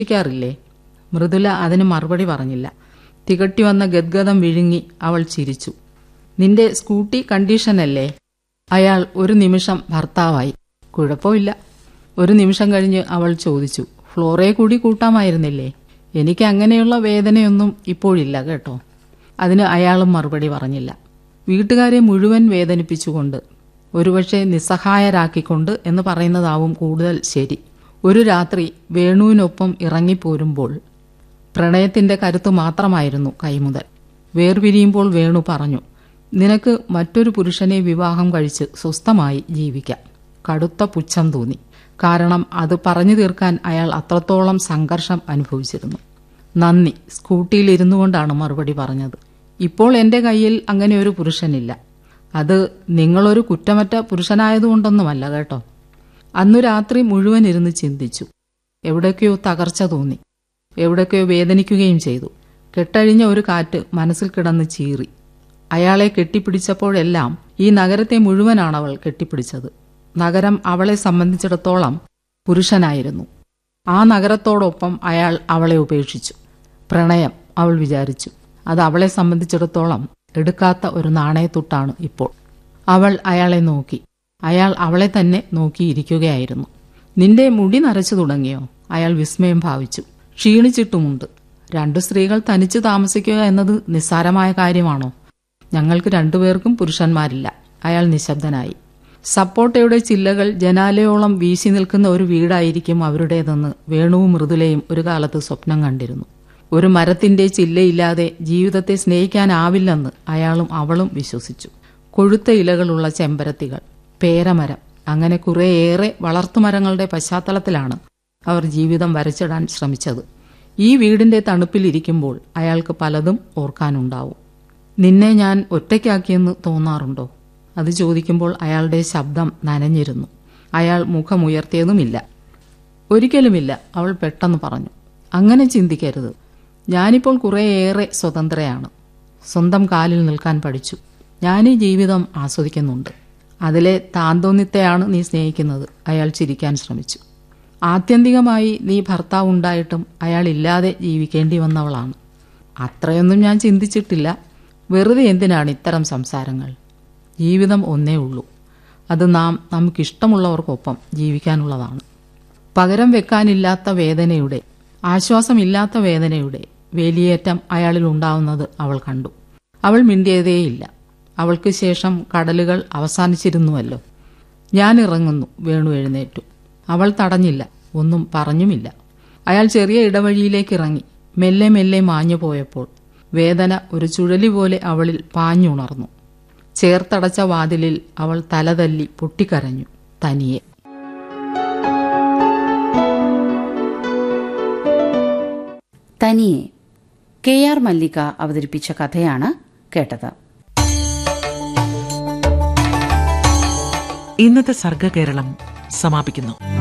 ിക്കാറില്ലേ മൃദുല അതിന് മറുപടി പറഞ്ഞില്ല തികട്ടി വന്ന ഗദ്ഗതം വിഴുങ്ങി അവൾ ചിരിച്ചു നിന്റെ സ്കൂട്ടി കണ്ടീഷനല്ലേ അയാൾ ഒരു നിമിഷം ഭർത്താവായി കുഴപ്പമില്ല ഒരു നിമിഷം കഴിഞ്ഞ് അവൾ ചോദിച്ചു ഫ്ലോറെ കൂടി കൂട്ടാമായിരുന്നില്ലേ എനിക്ക് അങ്ങനെയുള്ള വേദനയൊന്നും ഇപ്പോഴില്ല കേട്ടോ അതിന് അയാളും മറുപടി പറഞ്ഞില്ല വീട്ടുകാരെ മുഴുവൻ വേദനിപ്പിച്ചുകൊണ്ട് ഒരുപക്ഷെ നിസ്സഹായരാക്കിക്കൊണ്ട് എന്ന് പറയുന്നതാവും കൂടുതൽ ശരി ഒരു രാത്രി വേണുവിനൊപ്പം ഇറങ്ങിപ്പോരുമ്പോൾ പ്രണയത്തിന്റെ കരുത്ത് മാത്രമായിരുന്നു കൈമുതൽ വേർപിരിയുമ്പോൾ വേണു പറഞ്ഞു നിനക്ക് മറ്റൊരു പുരുഷനെ വിവാഹം കഴിച്ച് സ്വസ്ഥമായി ജീവിക്കാം കടുത്ത പുച്ഛം തോന്നി കാരണം അത് പറഞ്ഞു തീർക്കാൻ അയാൾ അത്രത്തോളം സംഘർഷം അനുഭവിച്ചിരുന്നു നന്ദി സ്കൂട്ടിയിൽ ഇരുന്നു കൊണ്ടാണ് മറുപടി പറഞ്ഞത് ഇപ്പോൾ എന്റെ കയ്യിൽ അങ്ങനെ ഒരു പുരുഷനില്ല അത് നിങ്ങളൊരു കുറ്റമറ്റ പുരുഷനായതുകൊണ്ടൊന്നുമല്ല കേട്ടോ അന്നു രാത്രി മുഴുവൻ ഇരുന്ന് ചിന്തിച്ചു എവിടേക്കോ തകർച്ച തോന്നി എവിടേക്കോ വേദനിക്കുകയും ചെയ്തു കെട്ടഴിഞ്ഞ ഒരു കാറ്റ് മനസ്സിൽ കിടന്ന് ചീറി അയാളെ കെട്ടിപ്പിടിച്ചപ്പോഴെല്ലാം ഈ നഗരത്തെ മുഴുവനാണ് അവൾ കെട്ടിപ്പിടിച്ചത് നഗരം അവളെ സംബന്ധിച്ചിടത്തോളം പുരുഷനായിരുന്നു ആ നഗരത്തോടൊപ്പം അയാൾ അവളെ ഉപേക്ഷിച്ചു പ്രണയം അവൾ വിചാരിച്ചു അത് അവളെ സംബന്ധിച്ചിടത്തോളം എടുക്കാത്ത ഒരു നാണയത്തുട്ടാണ് ഇപ്പോൾ അവൾ അയാളെ നോക്കി അയാൾ അവളെ തന്നെ നോക്കിയിരിക്കുകയായിരുന്നു നിന്റെ മുടി നരച്ചു തുടങ്ങിയോ അയാൾ വിസ്മയം ഭാവിച്ചു ക്ഷീണിച്ചിട്ടുമുണ്ട് രണ്ടു സ്ത്രീകൾ തനിച്ച് താമസിക്കുക എന്നത് നിസ്സാരമായ കാര്യമാണോ ഞങ്ങൾക്ക് രണ്ടുപേർക്കും പുരുഷന്മാരില്ല അയാൾ നിശബ്ദനായി സപ്പോട്ടയുടെ ചില്ലകൾ ജനാലയോളം വീശി നിൽക്കുന്ന ഒരു വീടായിരിക്കും അവരുടേതെന്ന് വേണുവും മൃദുലയും ഒരു കാലത്ത് സ്വപ്നം കണ്ടിരുന്നു ഒരു മരത്തിന്റെ ചില്ലയില്ലാതെ ജീവിതത്തെ സ്നേഹിക്കാനാവില്ലെന്ന് അയാളും അവളും വിശ്വസിച്ചു കൊഴുത്ത ഇലകളുള്ള ചെമ്പരത്തികൾ പേരമരം അങ്ങനെ കുറേയേറെ വളർത്തുമരങ്ങളുടെ പശ്ചാത്തലത്തിലാണ് അവർ ജീവിതം വരച്ചിടാൻ ശ്രമിച്ചത് ഈ വീടിന്റെ തണുപ്പിലിരിക്കുമ്പോൾ അയാൾക്ക് പലതും ഓർക്കാനുണ്ടാവും നിന്നെ ഞാൻ ഒറ്റയ്ക്കാക്കിയെന്ന് തോന്നാറുണ്ടോ അത് ചോദിക്കുമ്പോൾ അയാളുടെ ശബ്ദം നനഞ്ഞിരുന്നു അയാൾ മുഖമുയർത്തിയതുമില്ല ഒരിക്കലുമില്ല അവൾ പെട്ടെന്ന് പറഞ്ഞു അങ്ങനെ ചിന്തിക്കരുത് ഞാനിപ്പോൾ കുറേയേറെ സ്വതന്ത്രയാണ് സ്വന്തം കാലിൽ നിൽക്കാൻ പഠിച്ചു ഞാൻ ഈ ജീവിതം ആസ്വദിക്കുന്നുണ്ട് അതിലെ താന്തോന്നിത്തെയാണ് നീ സ്നേഹിക്കുന്നത് അയാൾ ചിരിക്കാൻ ശ്രമിച്ചു ആത്യന്തികമായി നീ ഭർത്താവ് ഉണ്ടായിട്ടും അയാൾ ഇല്ലാതെ ജീവിക്കേണ്ടി വന്നവളാണ് അത്രയൊന്നും ഞാൻ ചിന്തിച്ചിട്ടില്ല വെറുതെ എന്തിനാണ് ഇത്തരം സംസാരങ്ങൾ ജീവിതം ഒന്നേ ഉള്ളൂ അത് നാം നമുക്കിഷ്ടമുള്ളവർക്കൊപ്പം ജീവിക്കാനുള്ളതാണ് പകരം വെക്കാനില്ലാത്ത വേദനയുടെ ആശ്വാസമില്ലാത്ത വേദനയുടെ വേലിയേറ്റം അയാളിൽ ഉണ്ടാവുന്നത് അവൾ കണ്ടു അവൾ മിണ്ടിയതേയില്ല അവൾക്ക് ശേഷം കടലുകൾ അവസാനിച്ചിരുന്നുവല്ലോ ഞാൻ ഇറങ്ങുന്നു വേണു എഴുന്നേറ്റു അവൾ തടഞ്ഞില്ല ഒന്നും പറഞ്ഞുമില്ല അയാൾ ചെറിയ ഇടവഴിയിലേക്ക് ഇറങ്ങി മെല്ലെ മെല്ലെ മാഞ്ഞു പോയപ്പോൾ വേദന ഒരു ചുഴലി പോലെ അവളിൽ പാഞ്ഞുണർന്നു ചേർത്തടച്ച വാതിലിൽ അവൾ തലതല്ലി പൊട്ടിക്കരഞ്ഞു തനിയെ തനിയെ കെ ആർ മല്ലിക അവതരിപ്പിച്ച കഥയാണ് കേട്ടത് ഇന്നത്തെ സർഗകേരളം സമാപിക്കുന്നു